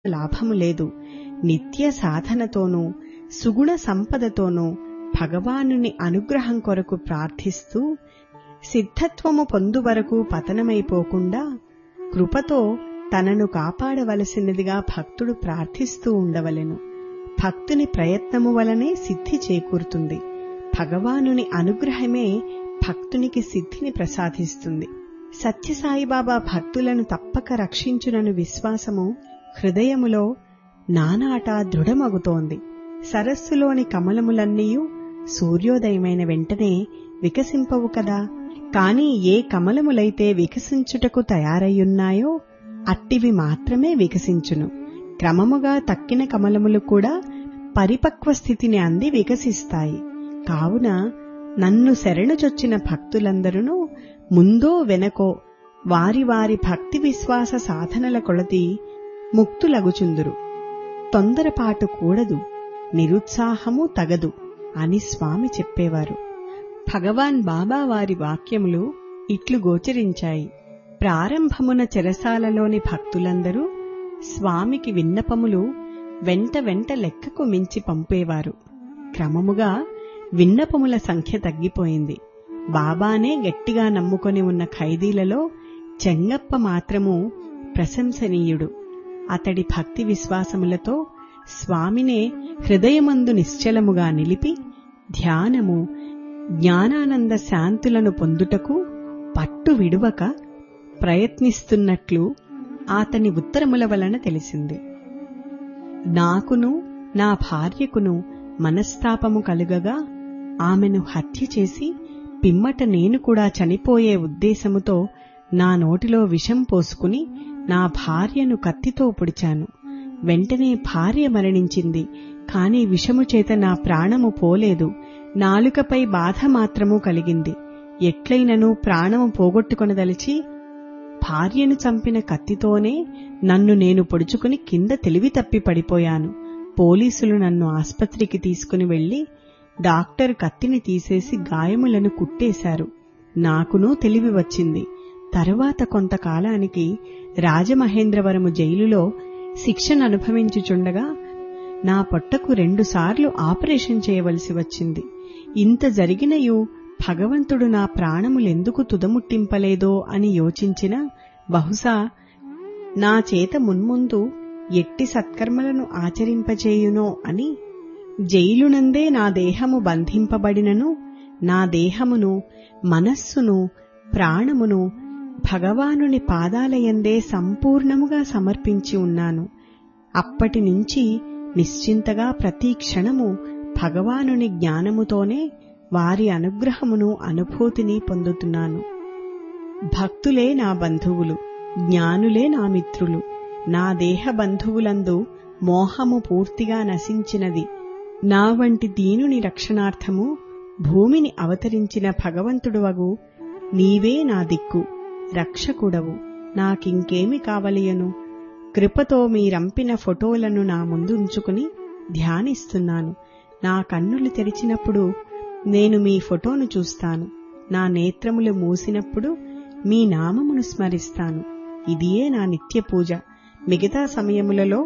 లాభము లేదు నిత్య సాధనతోనూ సుగుణ సంపదతోనూ భగవానుని అనుగ్రహం కొరకు ప్రార్థిస్తూ సిద్ధత్వము పొందు వరకు పతనమైపోకుండా కృపతో తనను కాపాడవలసినదిగా భక్తుడు ప్రార్థిస్తూ ఉండవలెను భక్తుని ప్రయత్నము వలనే సిద్ధి చేకూరుతుంది భగవానుని అనుగ్రహమే భక్తునికి సిద్ధిని ప్రసాదిస్తుంది సత్యసాయిబాబా భక్తులను తప్పక రక్షించునను విశ్వాసము హృదయములో నానాటా దృఢమగుతోంది సరస్సులోని కమలములన్నీయూ సూర్యోదయమైన వెంటనే వికసింపవు కదా కాని ఏ కమలములైతే వికసించుటకు తయారయ్యున్నాయో అట్టివి మాత్రమే వికసించును క్రమముగా తక్కిన కమలములు కూడా పరిపక్వ స్థితిని అంది వికసిస్తాయి కావున నన్ను శరణుచొచ్చిన భక్తులందరూ ముందో వెనకో వారి వారి భక్తి విశ్వాస సాధనల కొలది ముక్తులగుచుందురు తొందరపాటు కూడదు నిరుత్సాహము తగదు అని స్వామి చెప్పేవారు భగవాన్ బాబా వారి వాక్యములు ఇట్లు గోచరించాయి ప్రారంభమున చెరసాలలోని భక్తులందరూ స్వామికి విన్నపములు వెంట వెంట లెక్కకు మించి పంపేవారు క్రమముగా విన్నపముల సంఖ్య తగ్గిపోయింది బాబానే గట్టిగా నమ్ముకొని ఉన్న ఖైదీలలో చెంగప్ప మాత్రము ప్రశంసనీయుడు అతడి భక్తి విశ్వాసములతో స్వామినే హృదయమందు నిశ్చలముగా నిలిపి ధ్యానము జ్ఞానానంద శాంతులను పొందుటకు పట్టు విడువక ప్రయత్నిస్తున్నట్లు అతని ఉత్తరముల వలన తెలిసింది నాకును నా భార్యకును మనస్తాపము కలుగగా ఆమెను హత్య చేసి పిమ్మట నేను కూడా చనిపోయే ఉద్దేశముతో నా నోటిలో విషం పోసుకుని నా భార్యను కత్తితో పొడిచాను వెంటనే భార్య మరణించింది కాని విషము చేత నా ప్రాణము పోలేదు నాలుకపై బాధ మాత్రము కలిగింది ఎట్లయినను ప్రాణము పోగొట్టుకొనదలిచి భార్యను చంపిన కత్తితోనే నన్ను నేను పొడుచుకుని కింద తెలివి తప్పి పడిపోయాను పోలీసులు నన్ను ఆస్పత్రికి తీసుకుని వెళ్లి డాక్టర్ కత్తిని తీసేసి గాయములను కుట్టేశారు నాకునూ తెలివి వచ్చింది తరువాత కొంతకాలానికి రాజమహేంద్రవరము జైలులో శిక్షను అనుభవించుచుండగా నా పొట్టకు రెండుసార్లు ఆపరేషన్ చేయవలసి వచ్చింది ఇంత జరిగినయు భగవంతుడు నా ప్రాణములెందుకు తుదముట్టింపలేదో అని యోచించిన బహుశా నా చేత మున్ముందు ఎట్టి సత్కర్మలను ఆచరింపచేయునో అని జైలునందే నా దేహము బంధింపబడినను నా దేహమును మనస్సును ప్రాణమును భగవానుని పాదాలయందే సంపూర్ణముగా సమర్పించి ఉన్నాను అప్పటి నుంచి నిశ్చింతగా ప్రతి క్షణము భగవానుని జ్ఞానముతోనే వారి అనుగ్రహమును అనుభూతిని పొందుతున్నాను భక్తులే నా బంధువులు జ్ఞానులే నా మిత్రులు నా దేహ బంధువులందు మోహము పూర్తిగా నశించినది నా వంటి దీనుని రక్షణార్థము భూమిని అవతరించిన భగవంతుడువగు నీవే నా దిక్కు రక్షకుడవు నాకింకేమి కావలియను కృపతో మీరంపిన ఫోటోలను నా ముందు ఉంచుకుని ధ్యానిస్తున్నాను నా కన్నులు తెరిచినప్పుడు నేను మీ ఫోటోను చూస్తాను నా నేత్రములు మూసినప్పుడు మీ నామమును స్మరిస్తాను ఇదియే నా నిత్య పూజ మిగతా సమయములలో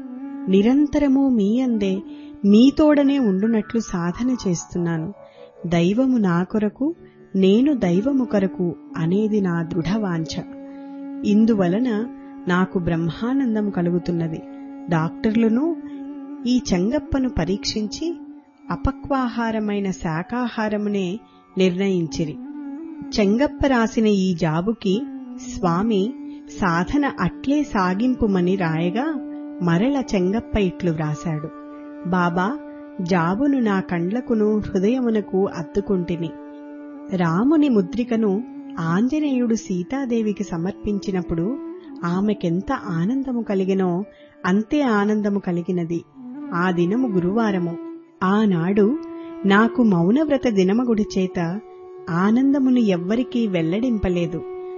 నిరంతరము మీ అందే మీతోడనే ఉండునట్లు సాధన చేస్తున్నాను దైవము నా కొరకు నేను దైవము కొరకు అనేది నా దృఢవాంఛ ఇందువలన నాకు బ్రహ్మానందం కలుగుతున్నది డాక్టర్లను ఈ చెంగప్పను పరీక్షించి అపక్వాహారమైన శాకాహారమునే నిర్ణయించిరి చెంగప్ప రాసిన ఈ జాబుకి స్వామి సాధన అట్లే సాగింపుమని రాయగా మరల చెంగప్ప ఇట్లు వ్రాశాడు బాబా జాబును నా కండ్లకును హృదయమునకు అత్తుకుంటిని రాముని ముద్రికను ఆంజనేయుడు సీతాదేవికి సమర్పించినప్పుడు ఆమెకెంత ఆనందము కలిగినో అంతే ఆనందము కలిగినది ఆ దినము గురువారము ఆనాడు నాకు మౌనవ్రత దినమగుడి చేత ఆనందమును ఎవ్వరికీ వెల్లడింపలేదు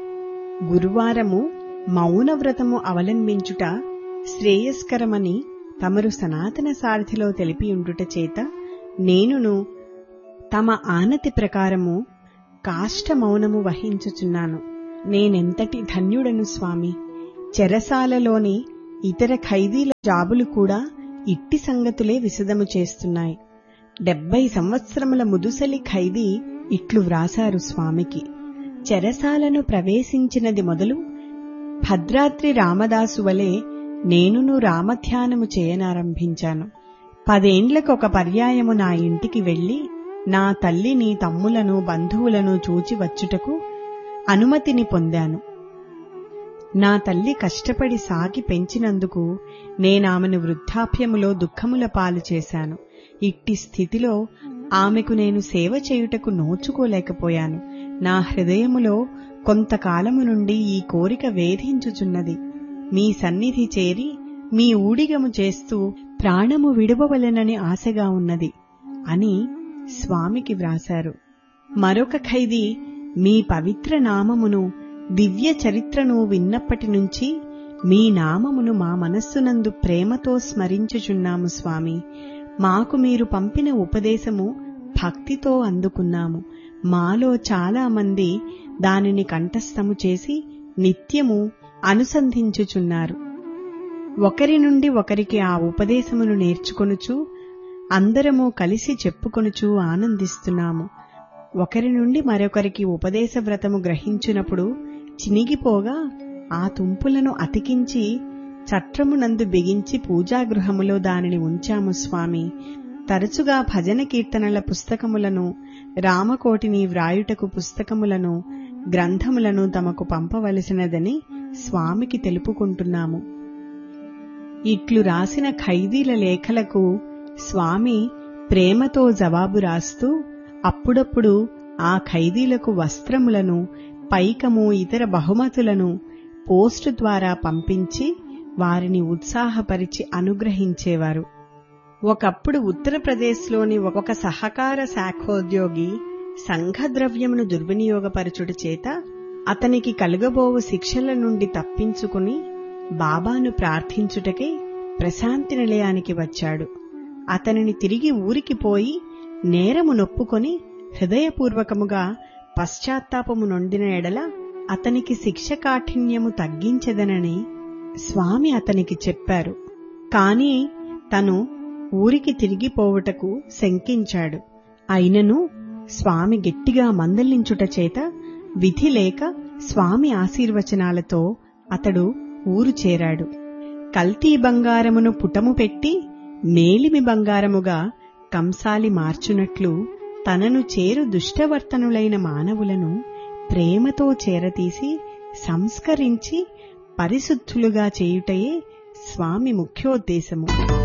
గురువారము మౌనవ్రతము అవలంబించుట శ్రేయస్కరమని తమరు సనాతన సారథిలో తెలిపియుండుట చేత నేనును తమ ఆనతి ప్రకారము కాష్ట మౌనము వహించుచున్నాను నేనెంతటి ధన్యుడను స్వామి చెరసాలలోని ఇతర ఖైదీల జాబులు కూడా ఇట్టి సంగతులే విశదము చేస్తున్నాయి డెబ్బై సంవత్సరముల ముదుసలి ఖైదీ ఇట్లు వ్రాసారు స్వామికి చెరసాలను ప్రవేశించినది మొదలు భద్రాద్రి రామదాసు వలె నేనును రామధ్యానము చేయనారంభించాను పదేండ్లకొక పర్యాయము నా ఇంటికి వెళ్లి నా తల్లిని తమ్ములను బంధువులను చూచి వచ్చుటకు అనుమతిని పొందాను నా తల్లి కష్టపడి సాకి పెంచినందుకు నేనామెను వృద్ధాప్యములో దుఃఖముల పాలు చేశాను ఇట్టి స్థితిలో ఆమెకు నేను సేవ చేయుటకు నోచుకోలేకపోయాను నా హృదయములో కొంతకాలము నుండి ఈ కోరిక వేధించుచున్నది మీ సన్నిధి చేరి మీ ఊడిగము చేస్తూ ప్రాణము విడువవలెనని ఆశగా ఉన్నది అని స్వామికి వ్రాశారు మరొక ఖైదీ మీ పవిత్ర నామమును దివ్య చరిత్రను విన్నప్పటి నుంచి మీ నామమును మా మనస్సునందు ప్రేమతో స్మరించుచున్నాము స్వామి మాకు మీరు పంపిన ఉపదేశము భక్తితో అందుకున్నాము మాలో చాలా మంది దానిని కంఠస్థము చేసి నిత్యము అనుసంధించుచున్నారు ఒకరి నుండి ఒకరికి ఆ ఉపదేశమును నేర్చుకొనుచు అందరము కలిసి చెప్పుకొనుచు ఆనందిస్తున్నాము ఒకరి నుండి మరొకరికి ఉపదేశ వ్రతము గ్రహించినప్పుడు చినిగిపోగా ఆ తుంపులను అతికించి చట్రమునందు బిగించి పూజాగృహములో దానిని ఉంచాము స్వామి తరచుగా భజన కీర్తనల పుస్తకములను రామకోటిని వ్రాయుటకు పుస్తకములను గ్రంథములను తమకు పంపవలసినదని స్వామికి తెలుపుకుంటున్నాము ఇట్లు రాసిన ఖైదీల లేఖలకు స్వామి ప్రేమతో జవాబు రాస్తూ అప్పుడప్పుడు ఆ ఖైదీలకు వస్త్రములను పైకము ఇతర బహుమతులను పోస్టు ద్వారా పంపించి వారిని ఉత్సాహపరిచి అనుగ్రహించేవారు ఒకప్పుడు ఉత్తరప్రదేశ్లోని ఒక సహకార శాఖోద్యోగి సంఘద్రవ్యమును దుర్వినియోగపరచుట చేత అతనికి కలుగబోవు శిక్షల నుండి తప్పించుకుని బాబాను ప్రార్థించుటకై ప్రశాంతి నిలయానికి వచ్చాడు అతనిని తిరిగి ఊరికి పోయి నేరము నొప్పుకొని హృదయపూర్వకముగా పశ్చాత్తాపము నొందిన ఎడల అతనికి శిక్ష కాఠిన్యము తగ్గించదనని స్వామి అతనికి చెప్పారు కాని తను ఊరికి తిరిగిపోవుటకు శంకించాడు అయినను స్వామి గట్టిగా మందలించుట చేత విధి లేక స్వామి ఆశీర్వచనాలతో అతడు ఊరు చేరాడు కల్తీ బంగారమును పుటము పెట్టి మేలిమి బంగారముగా కంసాలి మార్చునట్లు తనను చేరు దుష్టవర్తనులైన మానవులను ప్రేమతో చేరతీసి సంస్కరించి పరిశుద్ధులుగా చేయుటయే స్వామి ముఖ్యోద్దేశము